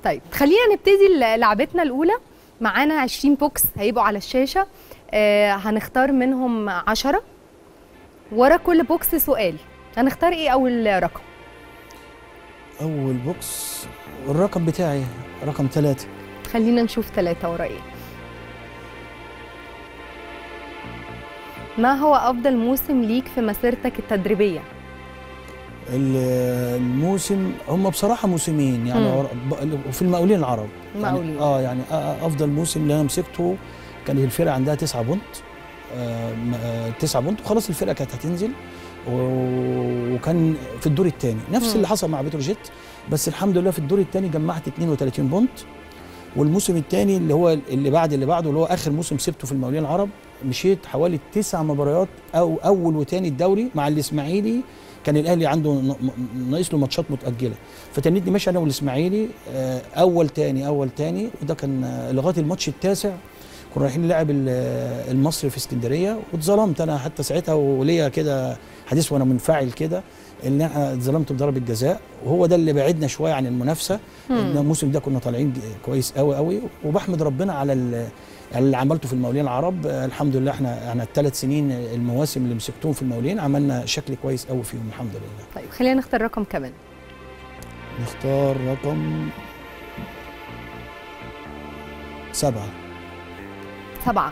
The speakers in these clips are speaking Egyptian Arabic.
طيب خلينا نبتدي ل- لعبتنا الاولى معانا 20 بوكس هيبقوا على الشاشه آه هنختار منهم 10 ورا كل بوكس سؤال هنختار ايه اول رقم اول بوكس الرقم بتاعي رقم ثلاثة خلينا نشوف ثلاثة ورا ايه ما هو افضل موسم ليك في مسيرتك التدريبيه ال- الموسم هم بصراحه موسمين يعني مم. ور- ب- في المقاولين العرب المقاولين. يعني اه يعني آه افضل موسم اللي انا مسكته كان الفرقه عندها تسعة بونت آه م- آه تسعة بونت وخلاص الفرقه كانت هتنزل و- وكان في الدور الثاني نفس مم. اللي حصل مع بتروجيت بس الحمد لله في الدور الثاني جمعت 32 بونت والموسم الثاني اللي هو اللي بعد اللي بعده اللي هو اخر موسم سبته في المقاولين العرب مشيت حوالي تسع مباريات او اول وثاني الدوري مع الاسماعيلي كان الاهلي عنده ن- م- ناقص له ماتشات متاجله فتنيتني ماشي انا والاسماعيلي آه، اول تاني اول تاني وده كان آه، لغايه الماتش التاسع كنا رايحين نلعب ال- آه، المصري في اسكندريه واتظلمت انا حتى ساعتها وليا كده حديث وانا منفعل كده ان احنا اتظلمت بضربه جزاء وهو ده اللي بعدنا شويه عن المنافسه مم. إن الموسم ده كنا طالعين ج- كويس قوي قوي وبحمد ربنا على ال- على اللي عملته في المقاولين العرب آه، الحمد لله احنا احنا الثلاث سنين المواسم اللي مسكتهم في المقاولين عملنا شكل كويس قوي فيهم الحمد لله طيب خلينا نختار رقم كمان نختار رقم سبعة سبعة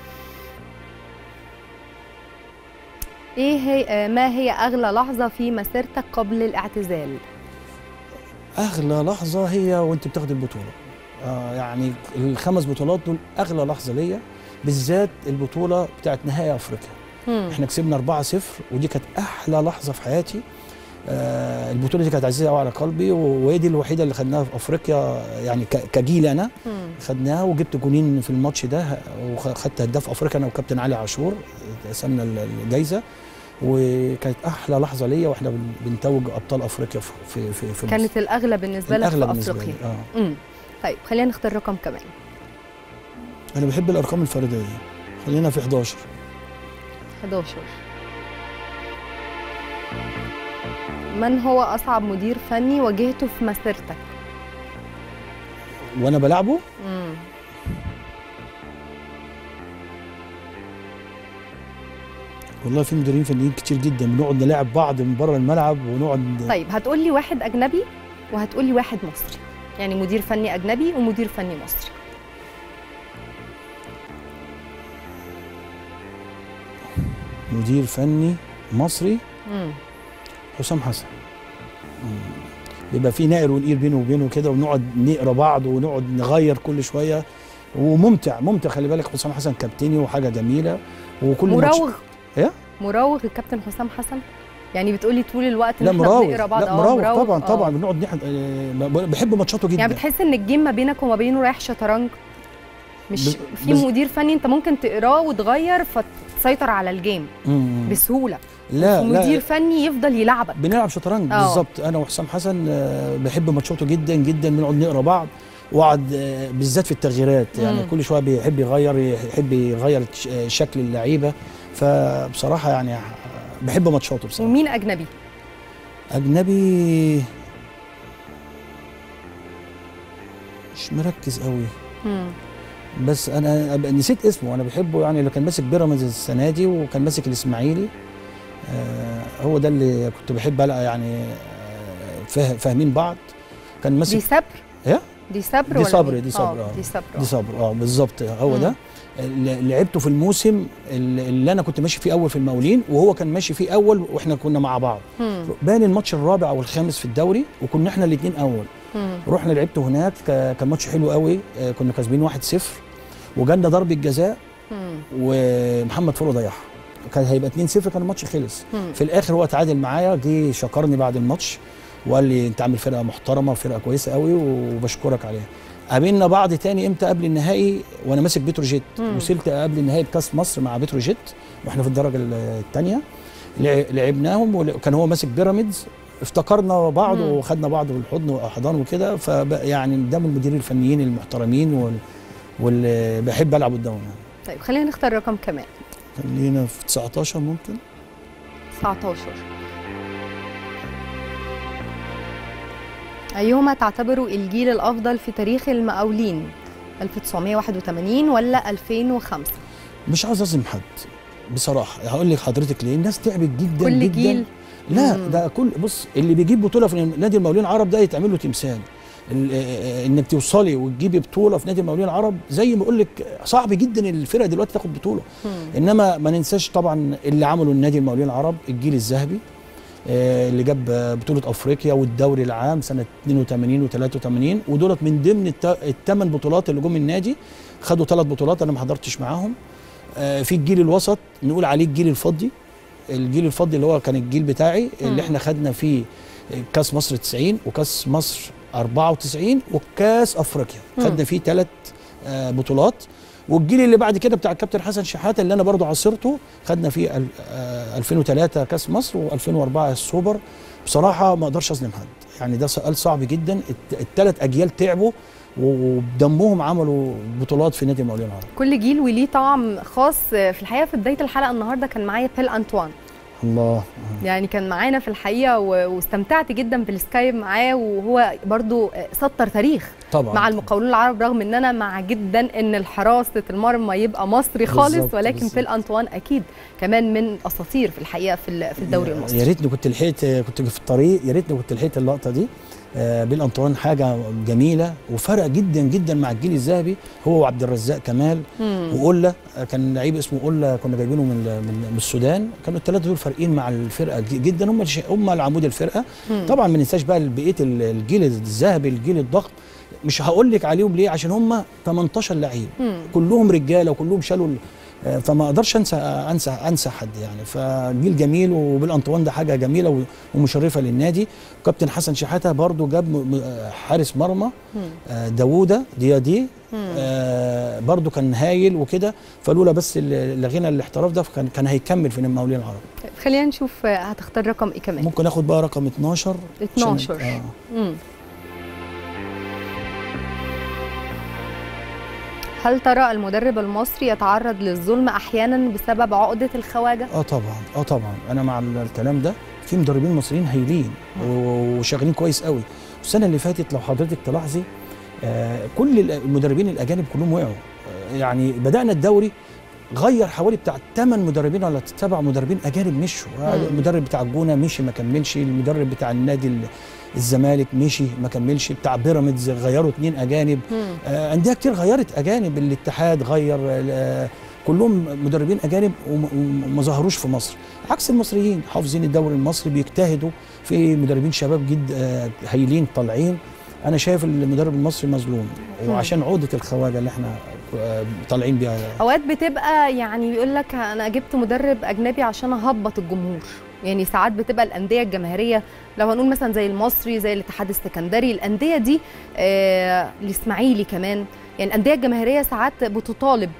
ايه هي آه، ما هي اغلى لحظه في مسيرتك قبل الاعتزال أغلى لحظة هي وأنت بتاخد البطولة آه يعني الخمس بطولات دول أغلى لحظة ليا بالذات البطولة بتاعت نهائي أفريقيا مم. احنا كسبنا 4-0 ودي كانت أحلى لحظة في حياتي آه البطولة دي كانت عزيزة قوي على قلبي وهي دي الوحيدة اللي خدناها في أفريقيا يعني ك- كجيل أنا مم. خدناها وجبت جونين في الماتش ده وخدت هداف افريقيا انا وكابتن علي عاشور قسمنا ال- الجايزه وكانت احلى لحظه ليا واحنا بن- بنتوج ابطال افريقيا في في في, في كانت الاغلى بالنسبه لك الأغلى في بالنسبة لي، افريقيا اه امم طيب خلينا نختار رقم كمان انا بحب الارقام الفرديه خلينا في 11 11 من هو اصعب مدير فني واجهته في مسيرتك وانا بلعبه امم والله في مديرين فنيين كتير جدا بنقعد نلاعب بعض من بره الملعب ونقعد طيب هتقول لي واحد اجنبي وهتقول لي واحد مصري يعني مدير فني اجنبي ومدير فني مصري مدير فني مصري امم حسام حسن مم. بيبقى في نائر ونقير بينه وبينه كده ونقعد نقرا بعض ونقعد نغير كل شويه وممتع ممتع خلي بالك حسام حسن كابتني وحاجه جميله وكل ماتش- مراوغ إيه؟ مراوغ الكابتن حسام حسن يعني بتقولي طول الوقت ان لا احنا مراوغ بنقرا بعض لا آه، مراوغ طبعا آه. طبعا بنقعد نحن... آه، بحب ماتشاته جدا يعني بتحس ان الجيم ما بينك وما بينه رايح شطرنج مش بز- في بز- مدير فني انت ممكن تقراه وتغير فتسيطر على الجيم مم. بسهوله لا مدير لا فني يفضل يلعبك بنلعب شطرنج آه. بالظبط انا وحسام حسن آه، بحب ماتشاته جدا جدا بنقعد نقرا بعض واقعد آه، بالذات في التغييرات يعني مم. كل شويه بيحب يغير يحب يغير ش- آه، شكل اللعيبه فبصراحه يعني آه، بحب ماتشاته بصراحه ومين اجنبي اجنبي مش مركز قوي مم. بس انا أب- نسيت اسمه انا بحبه يعني اللي كان ماسك بيراميدز السنه دي وكان ماسك الاسماعيلي آه هو ده اللي كنت بحب ألقى يعني آه فاه- فاهمين بعض كان دي ماسك صبر إيه؟ دي صبر دي ولا صبر، مين؟ دي صبر، آه. آه. دي صبر دي آه. صبر اه بالظبط هو مم. ده اللي لعبته في الموسم اللي اللي انا كنت ماشي فيه اول في المقاولين وهو كان ماشي فيه اول واحنا كنا مع بعض مم. بان الماتش الرابع او الخامس في الدوري وكنا احنا الاثنين اول مم. رحنا لعبته هناك ك- كان ماتش حلو قوي آه، كنا كاسبين 1-0 وجالنا ضربه جزاء مم. ومحمد فلو ضيعها كان هيبقى 2-0 كان الماتش خلص مم. في الاخر هو تعادل معايا جه شكرني بعد الماتش وقال لي انت عامل فرقه محترمه وفرقه كويسه قوي وبشكرك عليها قابلنا بعض تاني امتى قبل النهائي وانا ماسك بتروجيت مم. وصلت قبل النهائي بكاس مصر مع بتروجيت واحنا في الدرجه الثانيه لعبناهم وكان هو ماسك بيراميدز افتكرنا بعض مم. وخدنا بعض بالحضن واحضان وكده فبقى يعني ده من المديرين الفنيين المحترمين وال- واللي بحب العب قدامهم يعني. طيب خلينا نختار رقم كمان خلينا في 19 ممكن 19 ايهما تعتبره الجيل الافضل في تاريخ المقاولين 1981 ولا 2005 مش عاوز اظلم حد بصراحه هقول لك حضرتك ليه الناس تعبت جدا كل جدا جيل لا مم. ده كل بص اللي بيجيب بطوله في نادي المقاولين العرب ده يتعمل له تمثال ال- آه، انك توصلي وتجيبي بطوله في نادي المقاولين العرب زي ما اقول لك صعب جدا الفرقه دلوقتي تاخد بطوله مم. انما ما ننساش طبعا اللي عملوا النادي المقاولين العرب الجيل الذهبي آه، اللي جاب آه، بطوله افريقيا والدوري العام سنه 82 و83 ودولت من ضمن الثمان بطولات اللي جم النادي خدوا ثلاث بطولات انا ما حضرتش معاهم آه، في الجيل الوسط نقول عليه الجيل الفضي الجيل الفضي اللي هو كان الجيل بتاعي مم. اللي احنا خدنا فيه كاس مصر 90 وكاس مصر 94 وكاس افريقيا مم. خدنا فيه ثلاث بطولات والجيل اللي بعد كده بتاع الكابتن حسن شحاته اللي انا برضو عاصرته خدنا فيه ال- آه، 2003 كاس مصر و2004 السوبر بصراحه ما اقدرش اظلم حد يعني ده سؤال صعب جدا الثلاث اجيال تعبوا وبدمهم عملوا بطولات في نادي المقاولين العرب كل جيل وليه طعم خاص في الحقيقه في بدايه الحلقه النهارده كان معايا بيل انطوان الله يعني كان معانا في الحقيقه و- واستمتعت جدا بالسكايب معاه وهو برضو سطر تاريخ طبعا مع المقاولون العرب رغم ان انا مع جدا ان حراسه المرمى يبقى مصري خالص بالظبط، ولكن بالظبط. بيل انطوان اكيد كمان من اساطير في الحقيقه في ال- في الدوري يا المصري ريتني كنت لحقت كنت في الطريق يا ريتني كنت لحقت اللقطه دي آه، بيل انطوان حاجه جميله وفرق جدا جدا مع الجيل الذهبي هو وعبد الرزاق كمال مم. وقله كان لعيب اسمه قله كنا جايبينه من من, من السودان كانوا الثلاثه دول فارقين مع الفرقه ج- جدا هم الش- هم العمود الفرقه مم. طبعا ما ننساش بقى بقيه ال- الجيل الذهبي الجيل الضخم مش هقول لك عليهم ليه عشان هم 18 لعيب مم. كلهم رجاله وكلهم شالوا ال- آه، فما اقدرش انسى انسى انسى حد يعني فجيل جميل وبالانطوان ده حاجه جميله و- ومشرفه للنادي كابتن حسن شحاته برضو جاب م- م- آه، حارس مرمى مم. آه، داوودة ديادي مم. آه برضو كان هايل وكده فلولا بس ال- لغينا الاحتراف ده كان كان هيكمل في المقاولين العرب طيب، خلينا نشوف آه، هتختار رقم ايه كمان ممكن اخد بقى رقم 12 عشان- 12 آه. مم. هل ترى المدرب المصري يتعرض للظلم احيانا بسبب عقده الخواجه اه طبعا اه طبعا انا مع ال- الكلام ده في مدربين مصريين هايلين و- وشغالين كويس قوي السنه اللي فاتت لو حضرتك تلاحظي آه كل ال- المدربين الاجانب كلهم وقعوا آه يعني بدانا الدوري غير حوالي بتاع 8 مدربين ولا سبع مدربين اجانب مشوا آه، مم. المدرب بتاع الجونه مشي ما كملش المدرب بتاع النادي ال- الزمالك مشي ما كملش بتاع بيراميدز غيروا اثنين اجانب مم. آه، انديه كتير غيرت اجانب الاتحاد غير آه، كلهم مدربين اجانب وم- وما ظهروش في مصر عكس المصريين حافظين الدوري المصري بيجتهدوا في مدربين شباب جد آه، هايلين طالعين انا شايف المدرب المصري مظلوم وعشان عقده الخواجه اللي احنا آه، طالعين بيها اوقات بتبقى يعني بيقول لك انا جبت مدرب اجنبي عشان اهبط الجمهور يعني ساعات بتبقى الانديه الجماهيريه لو هنقول مثلا زي المصري زي الاتحاد السكندري الانديه دي آه الاسماعيلي كمان يعني الانديه الجماهيريه ساعات بتطالب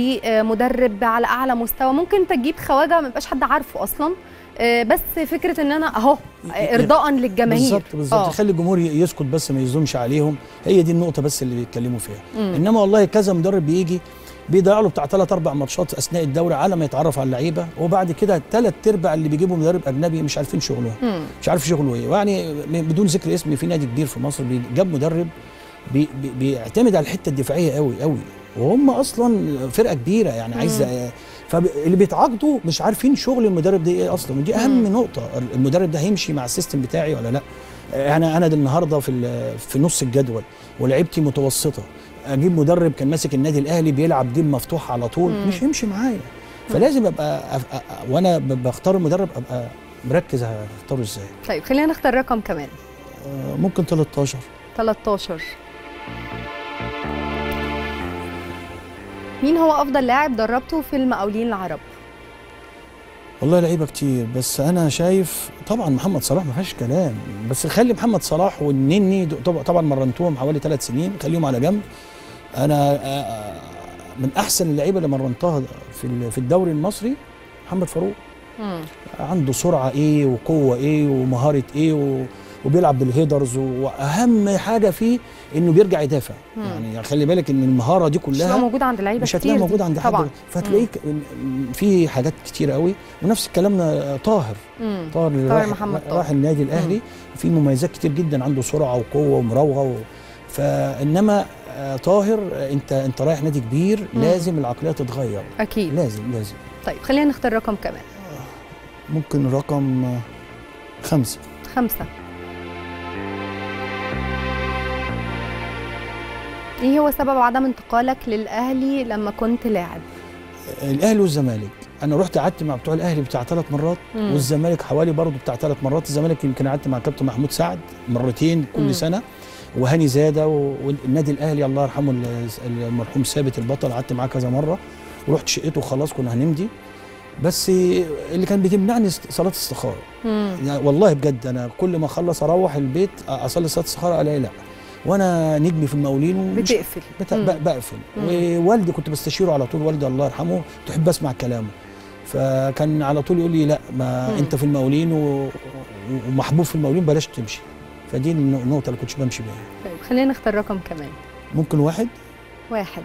بمدرب على اعلى مستوى ممكن انت تجيب خواجه ما يبقاش حد عارفه اصلا آه بس فكره ان انا اهو آه، ارضاء للجماهير بالظبط بالظبط آه. يخلي الجمهور ي- يسكت بس ما يظلمش عليهم هي دي النقطه بس اللي بيتكلموا فيها مم. انما والله كذا مدرب بيجي بيضيع له بتاع ثلاث اربع ماتشات اثناء الدوري على ما يتعرف على اللعيبه وبعد كده ثلاث ارباع اللي بيجيبوا مدرب اجنبي مش عارفين شغلهم مم. مش عارف شغله ايه يعني م- بدون ذكر اسم في نادي كبير في مصر بي- جاب مدرب بي بي بيعتمد على الحته الدفاعيه قوي قوي وهم اصلا فرقه كبيره يعني عايزه فاللي بيتعاقدوا مش عارفين شغل المدرب ده ايه اصلا ودي اهم مم. نقطه المدرب ده هيمشي مع السيستم بتاعي ولا لا انا انا ده النهارده في ال- في نص الجدول ولعبتي متوسطه اجيب مدرب كان ماسك النادي الاهلي بيلعب جيم مفتوح على طول مم. مش هيمشي معايا فلازم ابقى أف- أ- وانا ب- بختار المدرب ابقى مركز هختاره ازاي طيب خلينا نختار رقم كمان آه، ممكن 13 13 مين هو افضل لاعب دربته في المقاولين العرب والله لعيبه كتير بس انا شايف طبعا محمد صلاح ما فيهاش كلام بس خلي محمد صلاح والنني دو- طبعا طبعا مرنتهم حوالي ثلاث سنين خليهم على جنب انا آه، من احسن اللعيبه اللي مرنتها في ال- في الدوري المصري محمد فاروق مم. عنده سرعه ايه وقوه ايه ومهاره ايه و... وبيلعب بالهيدرز واهم حاجه فيه انه بيرجع يدافع مم. يعني خلي بالك ان المهاره دي مش هتبقى كلها موجوده عند لعيبه مش كتير هتلاقيها دي. موجوده عند حد طبعا فتلاقيك في حاجات كتيره قوي ونفس الكلام آه، طاهر مم. طاهر اللي طاهر راح, محمد طاهر. راح النادي الاهلي في مميزات كتير جدا عنده سرعه وقوه ومراوغه و... فانما آه، طاهر آه، انت انت رايح نادي كبير مم. لازم العقليه تتغير اكيد لازم لازم طيب خلينا نختار رقم كمان ممكن رقم آه، خمسة خمسة ايه هو سبب عدم انتقالك للاهلي لما كنت لاعب الاهلي والزمالك انا رحت قعدت مع بتوع الاهلي بتاع ثلاث مرات مم. والزمالك حوالي برضه بتاع ثلاث مرات الزمالك يمكن قعدت مع كابتن محمود سعد مرتين كل مم. سنه وهاني زاده و- والنادي الاهلي الله يرحمه ال- المرحوم ثابت البطل قعدت معاه كذا مره ورحت شقته وخلاص كنا هنمضي بس اللي كان بتمنعني است- صلاه استخاره مم. يعني والله بجد انا كل ما اخلص اروح البيت اصلي صلاه استخاره الاقي لا وانا نجمي في المقاولين ومش بتقفل بت... مم. ب- بقفل مم. ووالدي كنت بستشيره على طول والدي الله يرحمه تحب اسمع كلامه فكان على طول يقول لي لا ما مم. انت في المقاولين و... ومحبوب في المقاولين بلاش تمشي فدي النو- النقطه اللي كنتش بمشي بيها طيب خلينا نختار رقم كمان ممكن واحد واحد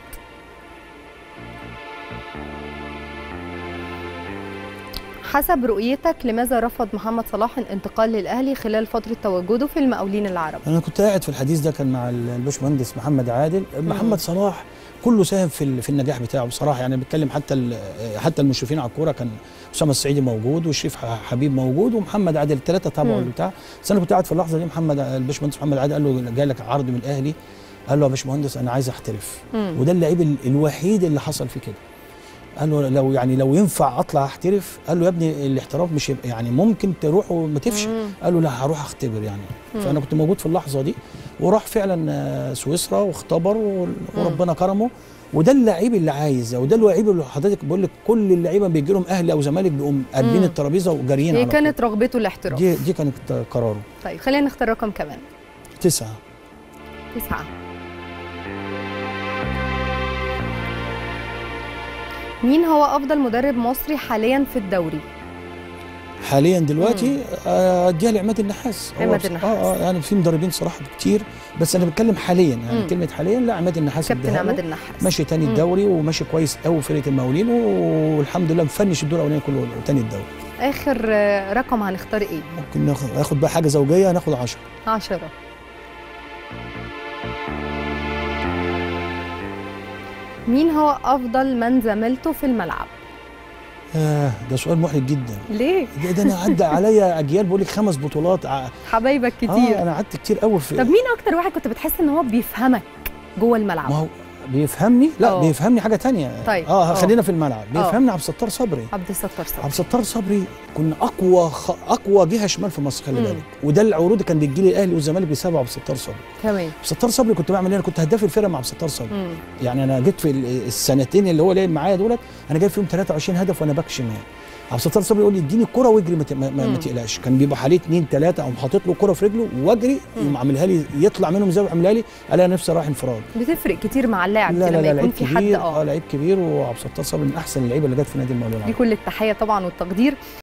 حسب رؤيتك لماذا رفض محمد صلاح الانتقال للاهلي خلال فتره تواجده في المقاولين العرب انا كنت قاعد في الحديث ده كان مع ال- الباشمهندس محمد عادل محمد صلاح كله ساهم في ال- في النجاح بتاعه بصراحه يعني بتكلم حتى ال- حتى المشرفين على الكوره كان اسامه السعيدي موجود والشريف ح- حبيب موجود ومحمد عادل الثلاثه تابعوا مم. البتاع بس انا كنت قاعد في اللحظه دي محمد ع- الباشمهندس محمد عادل قال له جاي لك عرض من الاهلي قال له يا باشمهندس انا عايز احترف مم. وده اللعيب ال- الوحيد اللي حصل فيه كده قال له لو يعني لو ينفع اطلع احترف قال له يا ابني الاحتراف مش يبقى يعني ممكن تروح وما تفشل مم. قال له لا هروح اختبر يعني مم. فانا كنت موجود في اللحظه دي وراح فعلا آه، سويسرا واختبر و- وربنا كرمه وده اللعيب اللي عايز وده اللعيب اللي حضرتك بقول لك كل اللعيبه بيجي لهم اهلي او زمالك بيقوم قلبين مم. الترابيزه وجاريين هي على طول. كانت رغبته الاحتراف دي دي كانت قراره طيب خلينا نختار رقم كمان تسعه تسعة مين هو أفضل مدرب مصري حاليا في الدوري؟ حاليا دلوقتي آه، اديها لعماد النحاس هو عماد بص- النحاس. اه اه يعني في مدربين صراحه كتير بس انا بتكلم حاليا يعني مم. كلمه حاليا لا عماد النحاس كابتن اديها له. عماد النحاس ماشي تاني مم. الدوري وماشي كويس قوي فرقه المقاولين والحمد لله مفنش الدور الاولاني كله تاني الدوري آخر آه، رقم هنختار إيه؟ ممكن ناخد ناخد بقى حاجه زوجيه ناخد 10 عشرة مين هو أفضل من زميلته في الملعب؟ آه ده سؤال محرج جدا ليه؟ ده, ده انا عدى عليا اجيال بقول لك خمس بطولات ع- حبايبك كتير اه انا قعدت كتير قوي في طب مين أكتر واحد كنت بتحس إن هو بيفهمك جوه ما الملعب؟ هو بيفهمني لا آه. بيفهمني حاجه تانية طيب. اه آه. خلينا في الملعب آه. بيفهمني عبد الستار صبري عبد الستار صبري عبد الستار صبري كنا اقوى خ... اقوى جهه شمال في مصر خلي مم. بالك وده العروض اللي كان بيجي لي الاهلي والزمالك بسبب عبد الستار صبري تمام عبد الستار صبري كنت بعمل ايه انا كنت هداف الفرقه مع عبد الستار صبري مم. يعني انا جيت في ال- السنتين اللي هو لعب معايا دولت انا جايب فيهم 23 هدف وانا باك شمال عبد الستار صبري يقول لي اديني الكره واجري ما ت- ما, ما, مم. ما تقلقش كان بيبقى حواليه اثنين ثلاثه اقوم حاطط له الكره في رجله واجري يقوم عاملها لي يطلع منهم زي ما عاملها لي الاقي نفسي رايح انفراد بتفرق كتير مع اللاعب لا كده لا لما لا يكون لعيب في حد كبير اه اه لعيب كبير وعبد الستار صبري من احسن اللعيبه اللي جت في نادي المقاولين دي كل التحيه طبعا والتقدير